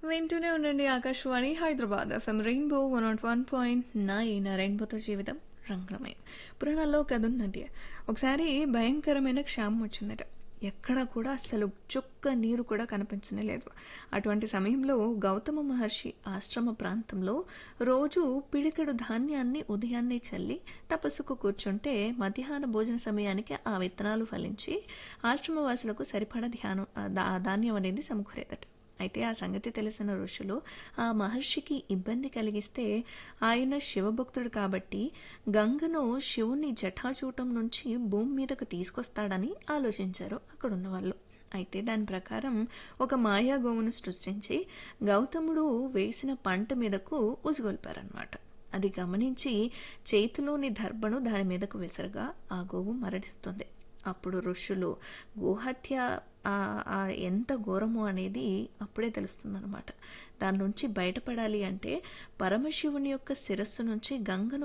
వింటూనే ఉండండి Akashvani Hyderabad FM rainbow one not one point nine రెయిన్బోతో జీవితం రంగులమయం పురాణాల్లో కథ ఉందండి ఒకసారి భయంకరమైన క్షామం వచ్చిందట ఎక్కడ కూడా అసలు చుక్క నీరు కూడా కనిపించనే లేదు అటువంటి సమయంలో గౌతమ మహర్షి ఆశ్రమ ప్రాంతంలో రోజు పిడికెడు ధాన్యాన్ని ఉదయాన్నే చల్లి తపస్సుకు కూర్చుంటే మధ్యాహ్న భోజన సమయానికి ఆ విత్తనాలు ఫలించి ఆశ్రమవాసులకు సరిపడ ధ్యానం ఆ దా- ధాన్యం అనేది సమకూరేదట అయితే ఆ సంగతి తెలిసిన ఋషులు ఆ మహర్షికి ఇబ్బంది కలిగిస్తే ఆయన శివభక్తుడు కాబట్టి గంగను శివుని జటాచూటం నుంచి భూమి మీదకు తీసుకొస్తాడని ఆలోచించారు అక్కడున్న వాళ్ళు అయితే దాని ప్రకారం ఒక మాయా గోవును సృష్టించి గౌతముడు వేసిన పంట మీదకు ఉసుగొల్పారనమాట అది గమనించి చేతిలోని దర్భను దాని మీదకు విసరగా ఆ గోవు మరణిస్తుంది అప్పుడు ఋషులు గోహత్య ఆ- ఆ ఎంత ఘోరమో అనేది అప్పుడే తెలుస్తుందన్నమాట దాని నుంచి బయటపడాలి అంటే పరమశివుని యొక్క శిరస్సు నుంచి గంగను